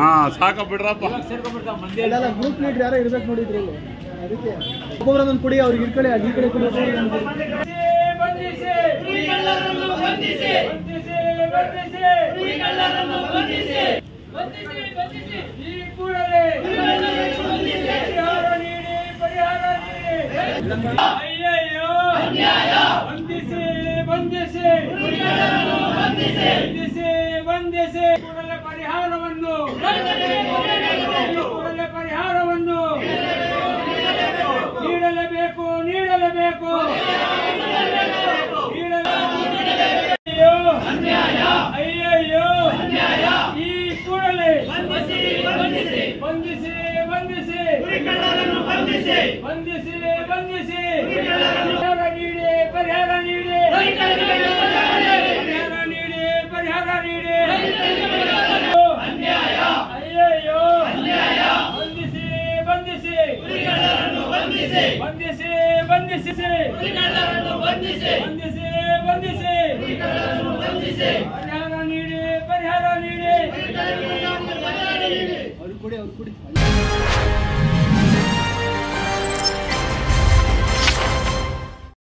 ಹಾ ಸಾಕ ಬಿಡ್ರಪ್ಪ ಅಲ್ಲೆಲ್ಲ ಗ್ರೂಪ್ ಲೀಡರ್ ಯಾರೋ ಇರ್ಬೇಕು ನೋಡಿದ್ರಿ ಇಲ್ಲಿ ಅದಕ್ಕೆ ಒಬ್ಬೊಬ್ಬರೊಂದೊಂದು ಕುಡಿ ಅವ್ರಿಗೆ ಈ ಕಡೆ ಈ ಕಡೆ ಕುಡಿ ಬಂಧಿಸಿ ಕುರಿಗಳ್ಳರನ್ನು ಬಂಧಿಸಿ ಬಂಧಿಸಿ ಬಂಧಿಸಿ ಕುರಿಗಳ್ಳರನ್ನು ಬಂಧಿಸಿ ಬಂಧಿಸಿ ಬಂಧಿಸಿ ಈ ಕೂಡಲೇ ಕುರಿಗಳ್ಳರನ್ನು ಬಂಧಿಸಿ ಪರಿಹಾರ ನೀಡಿ ಪರಿಹಾರ ನೀಡಿ ಅಯ್ಯಯ್ಯೋ ಅನ್ಯಾಯ ಬಂಧಿಸಿ ಬಂಧಿಸಿ ಕುರಿಗಳ್ಳರನ್ನು ಬಂಧಿಸಿ ಬಂಧಿಸಿ ಬಂಧಿಸಿ ಕೂಡಲೇ ಪರಿಹಾರವನ್ನು ಈ ಕೂಡಲೇ ಪರಿಹಾರವನ್ನು ನೀಡಲೇಬೇಕು ನೀಡಲೇಬೇಕು ನೀಡಲೇಬೇಕು ಅಯ್ಯಯ್ಯೋ ಈ ಕೂಡಲೇ ಬಂಧಿಸಿ ಬಂಧಿಸಿ ಬಂಧಿಸಿ ಬಂಧಿಸಿ ಕುರಿಗಳ್ಳರನ್ನು ಬಂಧಿಸಿ ಬಂಧಿಸಿ ಬಂಧಿಸಿ ಕುರಿಗಳ್ಳರನ್ನು ಪರಿಹಾರ ನೀಡಿ ಪರಿಹಾರ ನೀಡಿ ಕುರಿಗಳ್ಳರನ್ನು ಪರಿಹಾರ ನೀಡಿ ಪರಿಹಾರ ನೀಡಿ ಅನ್ಯಾಯ ಅಯ್ಯಯ್ಯೋ ಅನ್ಯಾಯ ಬಂಧಿಸಿ ಬಂಧಿಸಿ ಕುರಿಗಳ್ಳರನ್ನು ಬಂಧಿಸಿ ಬಂಧಿಸಿ ಬಂಧಿಸಿ ಕುರಿಗಳ್ಳರನ್ನು ಬಂಧಿಸಿ ಬಂಧಿಸಿ ಬಂಧಿಸಿ ಕುರಿಗಳ್ಳರನ್ನು ಬಂಧಿಸಿ ಪರಿಹಾರ ನೀಡಿ ಪರಿಹಾರ ನೀಡಿ ಅವ್ರು ಕುಡಿ ಅವ್ರು ಕುಡಿ